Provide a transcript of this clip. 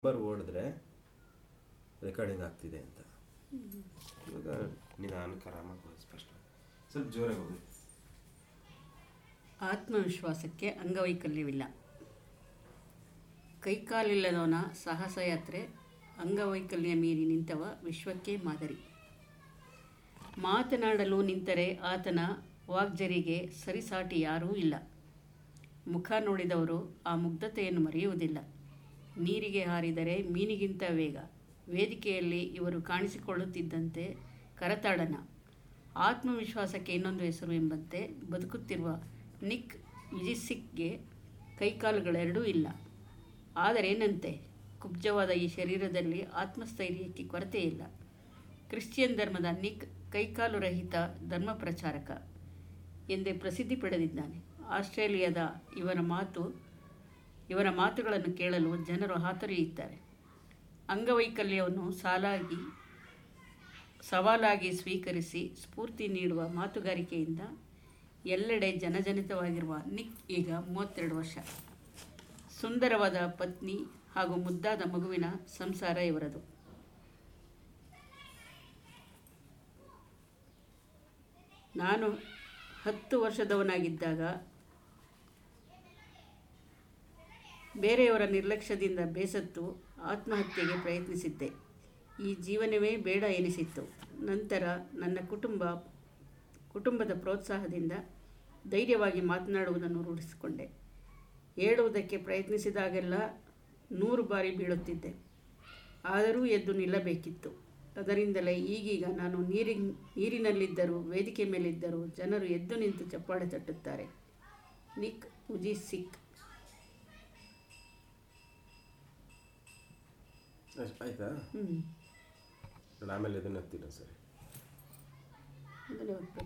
number ಓಡಿದ್ರೆ recording ಆಗ್ತಿದೆ ಅಂತ ಇವಾಗ ನಿಧಾನಕ್ಕೆ ಆರಾಮಾಗಿ ಹೋಗಿ ಸ್ಪಷ್ಟ ಸ್ವಲ್ಪ ಜೋರಾಗಿ ಹೋಗಿ ಆತ್ಮವಿಶ್ವಾಸಕ್ಕೆ ಅಂಗವೈಕಲ್ಯವಿಲ್ಲ ಕೈಕಾಲಿಲ್ಲದವನ ಸಾಹಸ ಯಾತ್ರೆ ಅಂಗವೈಕಲ್ಯ ಮೀರಿ ನಿಂತವ ವಿಶ್ವಕ್ಕೆ ಮಾದರಿ ಮಾತನಾಡಲು ನಿಂತರೆ ಆತನ ವಾಗ್ಜರಿಗೆ ಸರಿಸಾಟಿ ಯಾರೂ ಇಲ್ಲ ಮುಖ ನೋಡಿದವರು ಆ ಮುಗ್ಧತೆಯನ್ನು ಮರೆಯುವುದಿಲ್ಲ ನೀರಿಗೆ ಹಾರಿದರೆ ಮೀನಿಗಿಂತ ವೇಗ ವೇದಿಕೆಯಲ್ಲಿ ಇವರು ಕಾಣಿಸಿಕೊಳ್ಳುತ್ತಿದ್ದಂತೆ ಕರತಾಡನ ಆತ್ಮವಿಶ್ವಾಸಕ್ಕೆ ಇನ್ನೊಂದು ಹೆಸರು ಎಂಬಂತೆ ಬದುಕುತ್ತಿರುವ ನಿಕ್ ವಿಜಿಸಿಕ್ಗೆ ಕೈಕಾಲುಗಳೆರಡೂ ಇಲ್ಲ ಆದರೇನಂತೆ ಕುಬ್ಜವಾದ ಈ ಶರೀರದಲ್ಲಿ ಆತ್ಮಸ್ಥೈರ್ಯಕ್ಕೆ ಕೊರತೆ ಇಲ್ಲ ಕ್ರಿಶ್ಚಿಯನ್ ಧರ್ಮದ ನಿಕ್ ಕೈಕಾಲು ರಹಿತ ಧರ್ಮ ಪ್ರಚಾರಕ ಎಂದೇ ಪ್ರಸಿದ್ಧಿ ಪಡೆದಿದ್ದಾನೆ ಆಸ್ಟ್ರೇಲಿಯಾದ ಇವರ ಮಾತು ಇವರ ಮಾತುಗಳನ್ನು ಕೇಳಲು ಜನರು ಹಾತೊರೆಯುತ್ತಾರೆ ಅಂಗವೈಕಲ್ಯವನ್ನು ಸಾಲಾಗಿ ಸವಾಲಾಗಿ ಸ್ವೀಕರಿಸಿ ಸ್ಫೂರ್ತಿ ನೀಡುವ ಮಾತುಗಾರಿಕೆಯಿಂದ ಎಲ್ಲೆಡೆ ಜನಜನಿತವಾಗಿರುವ ನಿಕ್ ಈಗ ಮೂವತ್ತೆರಡು ವರ್ಷ ಸುಂದರವಾದ ಪತ್ನಿ ಹಾಗೂ ಮುದ್ದಾದ ಮಗುವಿನ ಸಂಸಾರ ಇವರದು ನಾನು ಹತ್ತು ವರ್ಷದವನಾಗಿದ್ದಾಗ ಬೇರೆಯವರ ನಿರ್ಲಕ್ಷ್ಯದಿಂದ ಬೇಸತ್ತು ಆತ್ಮಹತ್ಯೆಗೆ ಪ್ರಯತ್ನಿಸಿದ್ದೆ ಈ ಜೀವನವೇ ಬೇಡ ಎನಿಸಿತ್ತು ನಂತರ ನನ್ನ ಕುಟುಂಬ ಕುಟುಂಬದ ಪ್ರೋತ್ಸಾಹದಿಂದ ಧೈರ್ಯವಾಗಿ ಮಾತನಾಡುವುದನ್ನು ರೂಢಿಸಿಕೊಂಡೆ ಹೇಳುವುದಕ್ಕೆ ಪ್ರಯತ್ನಿಸಿದಾಗೆಲ್ಲ ನೂರು ಬಾರಿ ಬೀಳುತ್ತಿದ್ದೆ ಆದರೂ ಎದ್ದು ನಿಲ್ಲಬೇಕಿತ್ತು ಅದರಿಂದಲೇ ಈಗೀಗ ನಾನು ನೀರಿ ನೀರಿನಲ್ಲಿದ್ದರೂ ವೇದಿಕೆ ಮೇಲಿದ್ದರೂ ಜನರು ಎದ್ದು ನಿಂತು ಚಪ್ಪಾಳೆ ತಟ್ಟುತ್ತಾರೆ ನಿಕ್ ಉಜಿ ಸಿಕ್ ಅಷ್ಟ್ ಆಯ್ತಾ ಹ್ಞೂ ನಾನು ಆಮೇಲೆ ಇದನ್ನ ಹತ್ತೀನ ಸರಿ ಅದನ್ನೇ ಓದ್ಬೇಕು